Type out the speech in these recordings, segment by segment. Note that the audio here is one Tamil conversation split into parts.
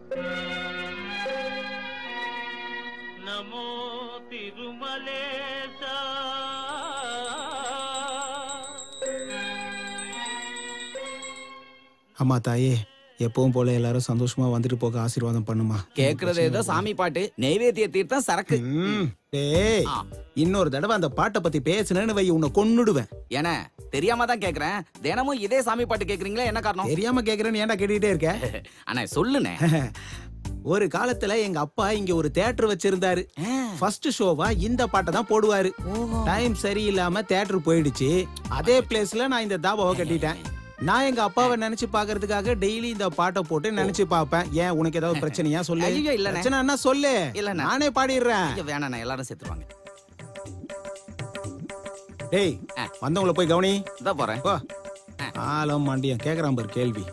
నమో తిరుమలేశ அம்மா தாயே எப்பவும் போல எல்லாரும் சந்தோஷமா வந்துட்டு போக ஆசீர்வாதம் பண்ணுமா கேக்குறது ஏதோ சாமி பாட்டு நெய்வேத்திய தீர்த்தம் சரக்கு ம், டேய் ஆ. இன்னொரு தடவை அந்த பாட்டை பத்தி பேசுனேன்னு வை உன்னை கொன்னுடுவேன் ஏன தெரியாம தான் கேக்குறேன் தினமும் இதே சாமி பாட்டு கேக்குறீங்களா என்ன காரணம் தெரியாம கேக்குறேன்னு ஏன்டா கேட்டுக்கிட்டே இருக்க அண்ணா சொல்லுண்ணே ஒரு காலத்துல எங்க அப்பா இங்க ஒரு தியேட்டர் வச்சிருந்தாரு ஃபர்ஸ்ட் ஷோவா இந்த பாட்டை தான் போடுவாரு டைம் சரியில்லாம தியேட்டர் போயிடுச்சு அதே பிளேஸ்ல நான் இந்த தாபாவை கட்டிட்டேன் நான் எங்க அப்பாவை நினைச்சு பாக்குறதுக்காக டெய்லி இந்த பாட்டை போட்டு நினைச்சு பாப்பேன் ஏன் உனக்கு ஏதாவது பிரச்சனையா சொல்லு ஐயோ, இல்லண்ணே. பிரச்சனை என்ன சொல்லு இல்லண்ணே. நானே பாடிடுறேன் ஐயோ, வேணாண்ணே எல்லாரும் செத்துருவாங்க டேய் ஆ. வந்தவங்கள போய் கவனி இதான் போறேன் போ ஆலம் மண்டியம் கேக்குறான் பாரு கேள்வி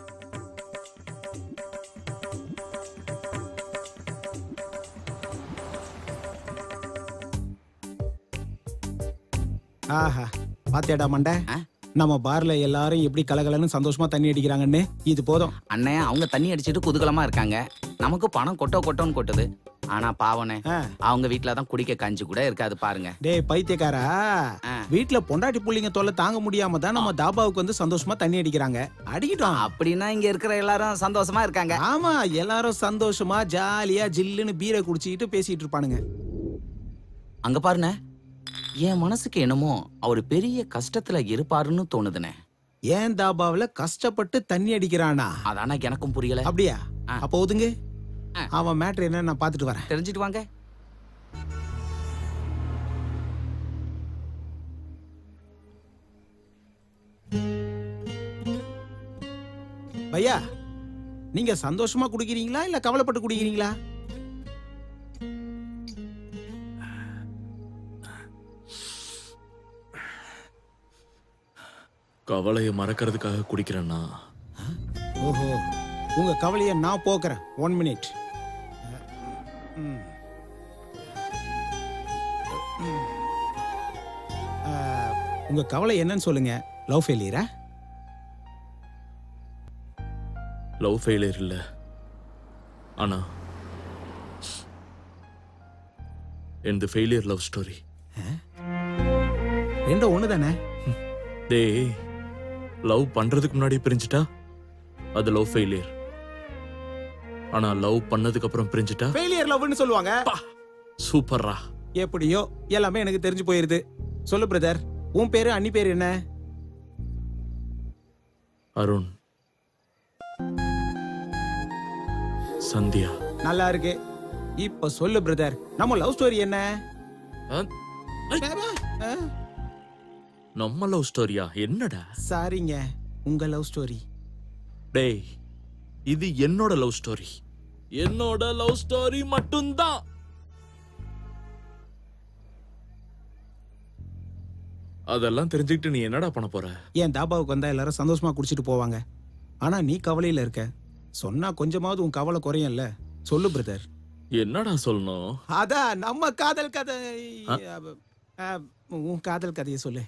ஆஹா பாத்தியாடா மண்டை ஆ? நம்ம பார்ல எல்லாரும் எப்படி கலகலன்னு சந்தோஷமா தண்ணி அடிக்கிறாங்கன்னு இது போதும் அண்ணே அவங்க தண்ணி அடிச்சிட்டு குதூகலமா இருக்காங்க நமக்கு பணம் கொட்டோ கொட்டோன்னு கொட்டுது ஆனா பாவனே ஆ. அவங்க வீட்ல தான் குடிக்க கஞ்சி கூட இருக்காது பாருங்க டேய் பைத்தியக்காரா ஆ. வீட்ல பொண்டாட்டி புள்ளிங்க தொல்லை தாங்க முடியாம தான் நம்ம தாபாவுக்கு வந்து சந்தோஷமா தண்ணி அடிக்கிறாங்க அடிக்கிட்டோம் அப்படின்னா இங்க இருக்கிற எல்லாரும் சந்தோஷமா இருக்காங்க ஆமா எல்லாரும் சந்தோஷமா ஜாலியா ஜில்லுன்னு பீரை குடிச்சிக்கிட்டு பேசிட்டு இருப்பானுங்க அங்க பாருண்ணே என் மனசுக்கு என்னமோ அவர் பெரிய கஷ்டத்துல இருப்பாருன்னு தோணுதுண்ணே ஏன் தாபாவுல கஷ்டப்பட்டு தண்ணி அடிக்கிறானா அதானே எனக்கும் புரியல அப்படியா ஆ. அப்ப ஒதுங்க ஆ. அவன் மேட்ரு என்ன நான் பாத்துட்டு வரேன் தெரிஞ்சிட்டு வாங்க பையா நீங்க சந்தோஷமா குடிக்கிறீங்களா இல்ல கவலைப்பட்டு குடிக்கிறீங்களா கவலையை மறக்கிறதுக்காக குடிக்கிறேன்னா ஓஹோ உங்க கவலையை நான் போக்குறேன் ஒன் மினிட் உங்க கவலை என்னன்னு சொல்லுங்க லவ் ஃபெயிலியரா லவ் ஃபெயிலியர் இல்ல ஆனா இந்த ஃபெயிலியர் லவ் ஸ்டோரி ரெண்டும் ஒண்ணு தானே டேய் லவ் பண்றதுக்கு முன்னாடி பிரிஞ்சுட்டா அது லவ் ஃபெயிலியர் ஆனா லவ் பண்ணதுக்கு அப்புறம் பிரிஞ்சுட்டா ஃபெயிலியர் லவ்னு சொல்லுவாங்க சூப்பர்ரா எப்படியோ எல்லாமே எனக்கு தெரிஞ்சு போயிருது சொல்லு பிரதர் உன் பேரு அண்ணி பேரு என்ன அருண் சந்தியா நல்லா இருக்கு இப்ப சொல்லு பிரதர் நம்ம லவ் ஸ்டோரி என்ன அஹ், நம்ம லவ் ஸ்டோரியா என்னடா சாரிங்க உங்க லவ் ஸ்டோரி டேய் இது என்னோட லவ் ஸ்டோரி என்னோட லவ் ஸ்டோரி மட்டும்தான் அதெல்லாம் தெரிஞ்சுக்கிட்டு நீ என்னடா பண்ண போற என் தாபாவுக்கு வந்தா எல்லாரும் சந்தோஷமா குடிச்சிட்டு போவாங்க ஆனா நீ கவலையில இருக்க சொன்னா கொஞ்சமாவது உன் கவலை குறையும்ல சொல்லு பிரதர் என்னடா சொல்லணும் அதான் நம்ம காதல் கதை ஆ? அ, அ, உன் காதல் கதையை சொல்லு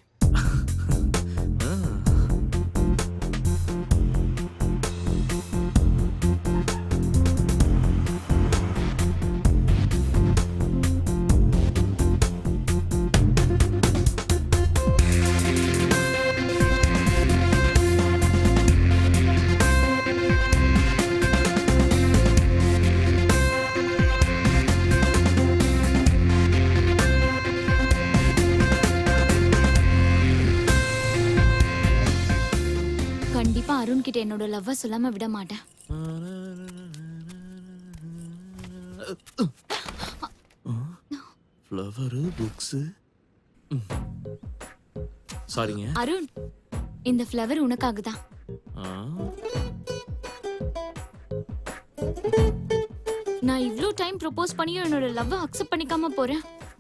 கண்டிப்பா அருண் கிட்ட என்னோட லவ்வ சொல்லாம விட மாட்டேன் ஃப்ளவரு புக்ஸ் சாரிங்க அருண் இந்த ஃப்ளவர் உனக்காக தான் ஆ, நான் இவ்ளோ டைம் ப்ரோபோஸ் பண்ணியும் என்னோட லவ்வ அக்செப்ட் பண்ணிக்காம போறேன்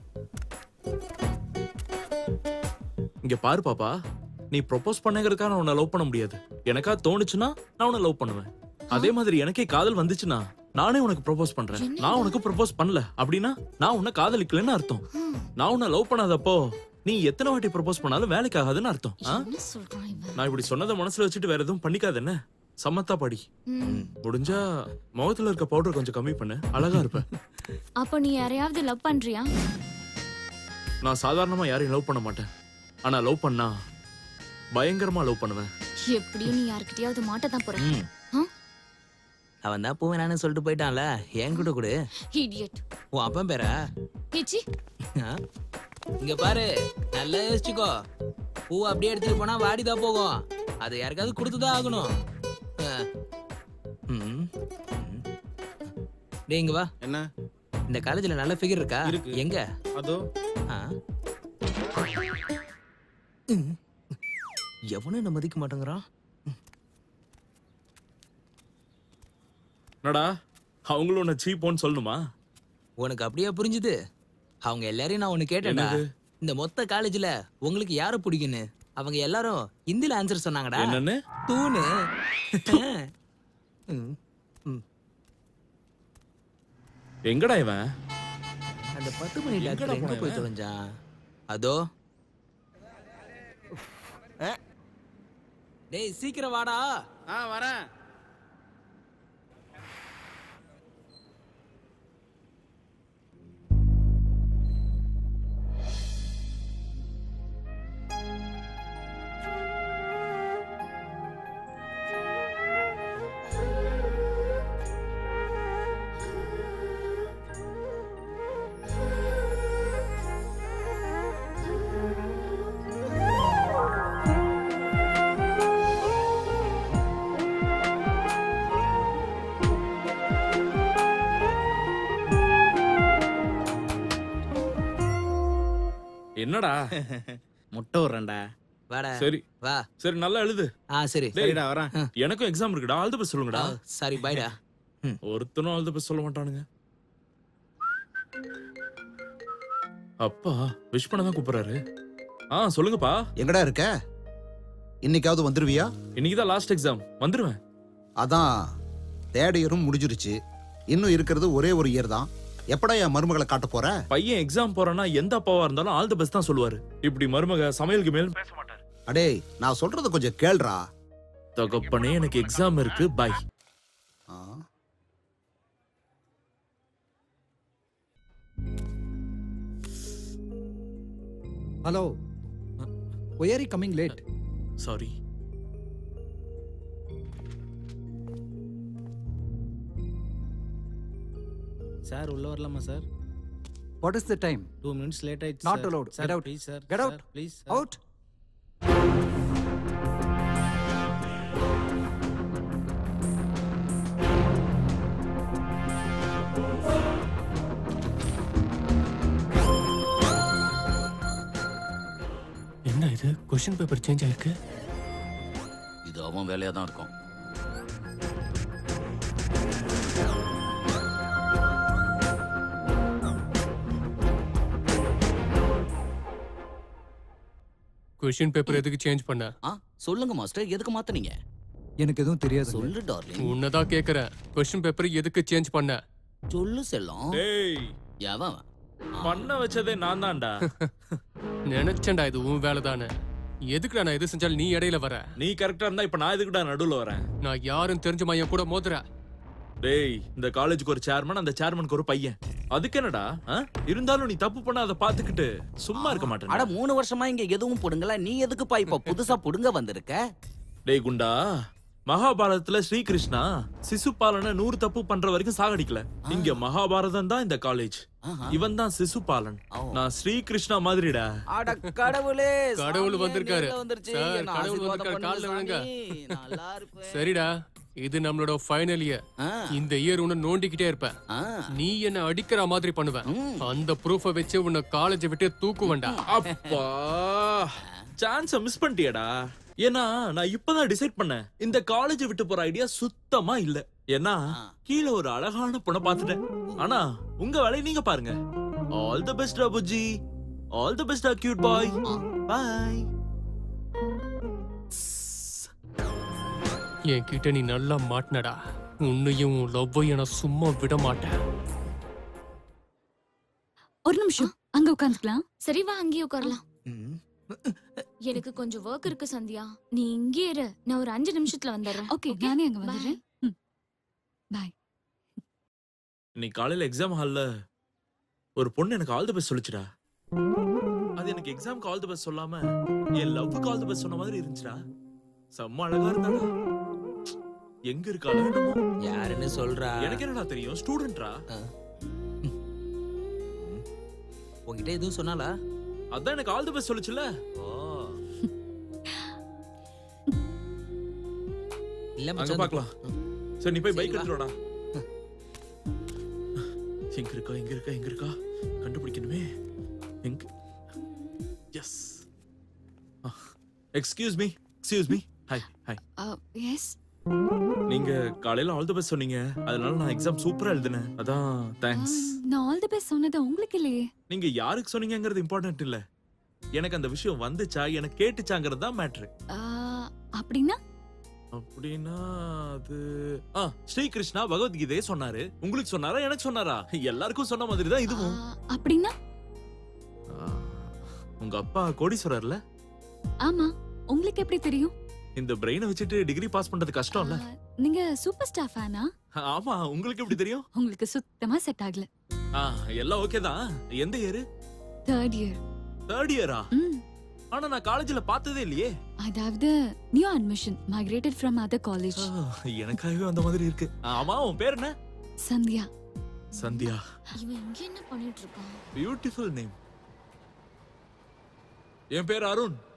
இங்க பாரு பாப்பா நீ ப்ரொபோஸ் பண்ணங்கிறதுக்காக நான் உன்னை லவ் பண்ண முடியாது எனக்கா தோணுச்சுன்னா நான் உன்னை லவ் பண்ணுவேன் அதே மாதிரி எனக்கே காதல் வந்துச்சுன்னா நானே உனக்கு ப்ரொபோஸ் பண்றேன் நான் உனக்கு ப்ரொபோஸ் பண்ணல அப்படின்னா நான் உன்னை காதலிக்கலன்னு அர்த்தம் நான் உன்னை லவ் பண்ணாதப்போ நீ எத்தனை வாட்டி ப்ரொபோஸ் பண்ணாலும் வேலைக்கு ஆகாதுன்னு அர்த்தம் ஆ? என்ன சொல்றான் இவன் நான் இப்படி சொன்னதை மனசுல வச்சுட்டு வேற எதுவும் பண்ணிக்காத என்ன சமத்தா படி ம். முடிஞ்சா முகத்துல இருக்க பவுடர் கொஞ்சம் கம்மி பண்ணு அழகா இருப்ப அப்போ நீ யாரையாவது லவ் பண்றியா நான் சாதாரணமா யாரையும் லவ் பண்ண மாட்டேன் ஆனா லவ் பண்ணா பயங்கரமா லவ் பண்ணுவேன் எப்படியும் நீ யார்கிட்டயாவது மாட்ட தான் போற ம். அவன் தான் பூவேனான்னு சொல்லிட்டு போயிட்டான்ல என் கூட கொடு இடியட் உன் அப்பன் பேரா ஹிச்சி ஆ? இங்க பாரு நல்லா யோசிச்சுக்கோ பூ அப்படியே எடுத்துட்டு போனா வாடிதான் போகும் அதை யாருக்காவது கொடுத்துதான் ஆகணும் ஆ. ம். ம். டேய் இங்க வா என்ன இந்த காலேஜ்ல நல்ல ஃபிகர் இருக்கா இருக்கு. எங்க அதோ ஆ? ம். எவனும் என்ன மதிக்க மாட்டேங்கிறான் என்னடா அவங்களும் உன்னை சீப்போன்னு சொல்லணுமா உனக்கு அப்படியே புரிஞ்சுது அவங்க எல்லாரையும் நான் ஒண்ணு கேட்டேன்டா என்னது? இந்த மொத்த காலேஜ்ல உங்களுக்கு யார பிடிக்குன்னு அவங்க எல்லாரும் ஹிந்தில ஆன்சர் சொன்னாங்கடா என்னன்னு தூணு ம், ம். எங்கடா இவன் அந்த பத்து மணி டாக்டர் எங்க போய் தொலைஞ்சான் அதோ அ. டேய் சீக்கிரம் வாடா ஆ வரேன் என்னடா முட்டை விடுறேன்டா வாடா சரி வா சரி நல்லா எழுது ஆ சரி டேய், சரிடா வரேன் எனக்கும் எக்ஸாம் இருக்குடா ஆல் தி பெஸ்ட் சொல்லுங்கடா சாரி பாய்டா ஒருத்தனும் ஆல் தி பெஸ்ட் சொல்ல மாட்டானுங்க அப்பா விஷ் பண்ண தான் கூப்பிடுறாரு ஆ சொல்லுங்கப்பா எங்கடா இருக்க இன்னைக்காவது வந்துருவியா இன்னைக்கு தான் லாஸ்ட் எக்ஸாம் வந்துருவேன் அதான் தேர்ட் இயரும் முடிஞ்சிருச்சு இன்னும் இருக்கிறது ஒரே ஒரு இயர் தான் எப்படா என் மருமகளை காட்ட போற பையன் எக்ஸாம் போறான்னா எந்த அப்பாவா இருந்தாலும் ஆல் தி பெஸ்ட் தான் சொல்லுவாரு இப்படி மருமக சமையலுக்கு மேல் பேச மாட்டாரு அடேய் நான் சொல்றத கொஞ்சம் கேள்றா தகப்பனே எனக்கு எக்ஸாம் இருக்கு பை ஆ. Hello. Why are you coming late? Sorry sir உள்ள வரலாமா sir What is the time? Two minutes late ஆயிடுச்சு Not sir. allowed. Sir, Get out. please sir Get Sir, out. please sir. Out. என்ன இது கொஸ்டின் பேப்பர் சேஞ்ச் ஆயிருக்கு இது அவன் வேலையா தான் இருக்கும் கொஸ்டின் பேப்பர் எதுக்கு சேஞ்ச் பண்ண ஆ சொல்லுங்க மாஸ்டர் எதுக்கு மாத்துனீங்க எனக்கு எதுவும் தெரியாது சொல்லு டார்லிங் உன்னதான் கேக்குறேன் கொஸ்டின் பேப்பர் எதுக்கு சேஞ்ச் பண்ண சொல்லு செல்லம் டேய் எவன் பண்ண வச்சதே நான் தான்டா நினைச்சேன்டா இது உன் வேலை தானே எதுக்குடா நான் எது செஞ்சாலும் நீ இடையில வர நீ கரெக்டா இருந்தா இப்ப நான் எதுக்குடா நடுவுல வரேன் நான் யாரும் தெரிஞ்ச மையம் கூட மோதுற டேய் இந்த காலேஜுக்கு ஒரு சேர்மன் அந்த சேர்மனுக்கு ஒரு பையன் அதுக்கு என்னடா ஆ? இருந்தாலும் நீ தப்பு பண்ண அதை பாத்துக்கிட்டு சும்மா இருக்க அட மாட்டேன் மூணு வருஷமா இங்க எதுவும் புடுங்கல நீ எதுக்குப்பா இப்ப புதுசா புடுங்க வந்திருக்க டேய் குண்டா மகாபாரதத்துல ஸ்ரீகிருஷ்ணா சிசுபாலனை நூறு தப்பு பண்ற வரைக்கும் சாகடிக்கல இங்க மகாபாரதம் தான் இந்த காலேஜ் ஆஹா. இவன் தான் சிசுபாலன் ஓ. நான் ஸ்ரீகிருஷ்ணா மாதிரிடா அட கடவுளே கடவுள் சாமியே வந்திருக்காரு. நேர்ல வந்துருச்சு. சார், என்ன கடவுள் ஆசீர்வாதம் வந்திருக்காரு. கால்ல பண்ணுங்க விழுங்க. சாமி. நல்லா இருப்பேன். சரிடா இது நம்மளோட ஃபைனல் இயர் ஆ, இந்த இயர் உன்னை நோண்டிக்கிட்டே இருப்ப ஆ. நீ என்ன அடிக்கிற மாதிரி பண்ணுவ ம். அந்த ப்ரூஃப வச்சு உன்னை காலேஜ் விட்டு தூக்குவேன்டா அப்பா சான்ஸ மிஸ் பண்ணிட்டியடா ஏன்னா நான் இப்பதான் டிசைட் பண்ணேன் இந்த காலேஜ் விட்டு போற ஐடியா சுத்தமா இல்ல ஏன்னா கீழே ஒரு அழகான பொண்ணை பார்த்துட்டேன் ஆனா உங்க வேலையை நீங்க பாருங்க ஆல் தி பெஸ்ட் அபுஜி all the best cute boy bye என் கிட்ட நீ நல்லா மாட்டினடா உன்னையும் உன் லவ்வையும் நான் சும்மா விட மாட்டேன் ஒரு நிமிஷம் அங்க உட்காந்துக்கலாம் சரி வா அங்கேயே உட்காரலாம் ம். எனக்கு கொஞ்சம் ஒர்க் இருக்கு சந்தியா நீ இங்கே இரு நான் ஒரு அஞ்சு நிமிஷத்துல வந்துடுறேன் ஓகே நானே அங்க வந்துடுறேன் பாய் இன்னைக்கு காலையில எக்ஸாம் ஹால்ல ஒரு பொண்ணு எனக்கு ஆல் தி பெஸ்ட் சொல்லுச்சுடா அது எனக்கு எக்ஸாம்க்கு ஆல் தி பெஸ்ட் சொல்லாம என் லவ்வுக்கு ஆல் தி பெஸ்ட் சொன்ன மாதிரி இருந்துச்சுடா செம்ம அழகா இருந்தாடா எங்க இருக்காளோ என்னமோ யாருன்னு சொல்றா எனக்கு என்னடா தெரியும் ஸ்டூடெண்ட்ரா உன்கிட்ட எதுவும் சொன்னாலா அதான் எனக்கு ஆல் தி பெஸ்ட் சொல்லுச்சுல ஓ இல்ல அங்க மச்சான் பார்க்கலாம் சரி நீ போய் சரி, பைக் வா. எடுத்துடா எங்க இருக்கா எங்க இருக்கா எங்க இருக்கா கண்டுபிடிக்கணுமே எங்க yes excuse me excuse me hi hi yes நீங்க காலையில ஆல் தி பெஸ்ட் சொன்னீங்க அதனால நான் எக்ஸாம் சூப்பரா எழுதினேன் அதான் தேங்க்ஸ் நான் ஆல் தி பெஸ்ட் சொன்னது உங்களுக்கு இல்லையே நீங்க யாருக்கு சொன்னீங்கங்கிறது இம்பார்ட்டன்ட் இல்ல எனக்கு அந்த விஷயம் வந்துச்சா எனக்கு கேட்டுச்சாங்கிறது தான் மேட்ரு ஆ, அப்படின்னா அப்படின்னா அது ஆ ஸ்ரீகிருஷ்ணா பகவத்கீதையை சொன்னாரு உங்களுக்கு சொன்னாரா எனக்கு சொன்னாரா எல்லாருக்கும் சொன்ன மாதிரி தான் ஆ, இதுவும் அப்படின்னா ஆ, உங்க அப்பா கோடீஸ்வரர்ல ஆமா உங்களுக்கு எப்படி தெரியும் இந்த பிரெயினை வச்சுட்டு டிகிரி பாஸ் பண்றது கஷ்டம் இல்ல ஆ, நீங்க சூப்பர் ஸ்டார் ஃபேனா ஆமா உங்களுக்கு எப்படி தெரியும் உங்களுக்கு சுத்தமா செட் ஆகல ஆ எல்லாம் ஓகே தான் எந்த இயர் தேர்ட் இயர் தேர்ட் இயரா ம் ஆனா நான் காலேஜ்ல பார்த்ததே இல்லையே அதாவது new admission migrated from other college ஆ, எனக்காகவே அந்த மாதிரி இருக்கு ஆமா உன் பேர் என்ன சந்தியா சந்தியா இவன் இங்க என்ன பண்ணிட்டு இருக்கான் பியூட்டிஃபுல் நேம் என் பேர் அருண்